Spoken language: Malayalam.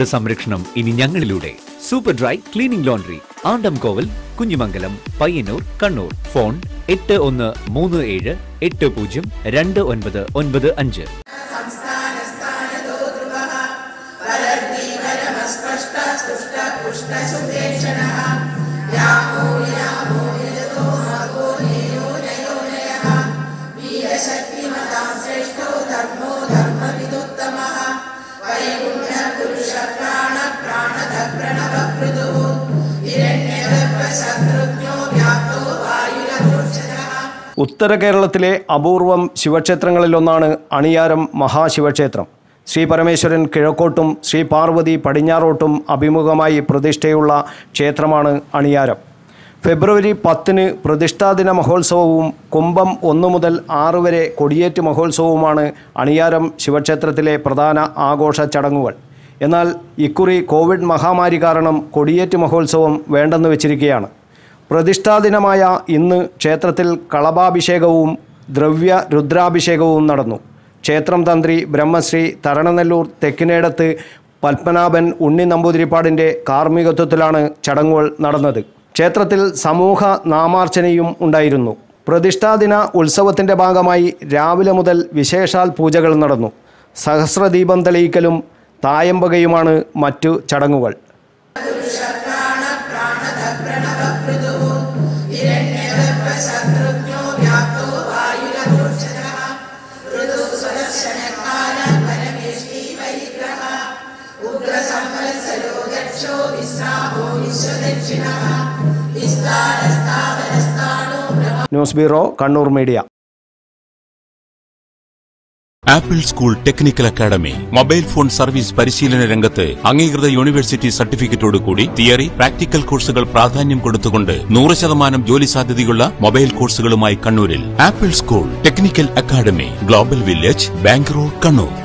നിങ്ങളുടെ സംരക്ഷണം ഇനി ഞങ്ങളിലൂടെ super dry cleaning laundry Andamkoval Kunhimangalam Payyanur Kannur phone എട്ട് ഒന്ന് മൂന്ന് ഏഴ് എട്ട് പൂജ്യം രണ്ട് ഒൻപത് ഒൻപത് അഞ്ച് ഉത്തര കേരളത്തിലെ അപൂർവം ശിവക്ഷേത്രങ്ങളിലൊന്നാണ് അണിയാരം മഹാശിവക്ഷേത്രം ശ്രീ പരമേശ്വരൻ കിഴക്കോട്ടും ശ്രീ പാർവതി പടിഞ്ഞാറോട്ടും അഭിമുഖമായി പ്രതിഷ്ഠയുള്ള ക്ഷേത്രമാണ് അണിയാരം ഫെബ്രുവരി പത്തിന് പ്രതിഷ്ഠാദിന മഹോത്സവവും കുംഭം ഒന്ന് മുതൽ ആറ് വരെ കൊടിയേറ്റ് മഹോത്സവവുമാണ് അണിയാരം ശിവക്ഷേത്രത്തിലെ പ്രധാന ആഘോഷ ചടങ്ങുകൾ എന്നാൽ ഇക്കുറി കോവിഡ് മഹാമാരി കാരണം കൊടിയേറ്റ് മഹോത്സവം വേണ്ടെന്ന് വെച്ചിരിക്കുകയാണ് പ്രതിഷ്ഠാദിനമായ ഇന്ന് ക്ഷേത്രത്തിൽ കളഭാഭിഷേകവും ദ്രവ്യ രുദ്രാഭിഷേകവും നടന്നു ക്ഷേത്രം തന്ത്രി ബ്രഹ്മശ്രീ തരണനെല്ലൂർ തെക്കിനേടത്ത് പത്മനാഭൻ ഉണ്ണി നമ്പൂതിരിപ്പാടിൻ്റെ കാർമ്മികത്വത്തിലാണ് ചടങ്ങുകൾ നടന്നത് ക്ഷേത്രത്തിൽ സമൂഹ നാമാർച്ചനയും ഉണ്ടായിരുന്നു പ്രതിഷ്ഠാദിന ഉത്സവത്തിൻ്റെ ഭാഗമായി രാവിലെ മുതൽ വിശേഷാൽ പൂജകൾ നടന്നു സഹസ്രദീപം തെളിയിക്കലും തായമ്പകയുമാണ് മറ്റു ചടങ്ങുകൾ news bureau Kannur media Apple school technical academy mobile phone service പരിശീലന രംഗത്ത് അംഗീകൃത യൂണിവേഴ്സിറ്റി സർട്ടിഫിക്കറ്റോട് കൂടി തിയറി പ്രാക്ടിക്കൽ കോഴ്സുകൾ പ്രാധാന്യം കൊടുത്തുകൊണ്ട് നൂറ് ശതമാനം ജോലി സാധ്യതയുള്ള മൊബൈൽ കോഴ്സുകളുമായി കണ്ണൂരിൽ Apple school technical academy global village bank road Kannur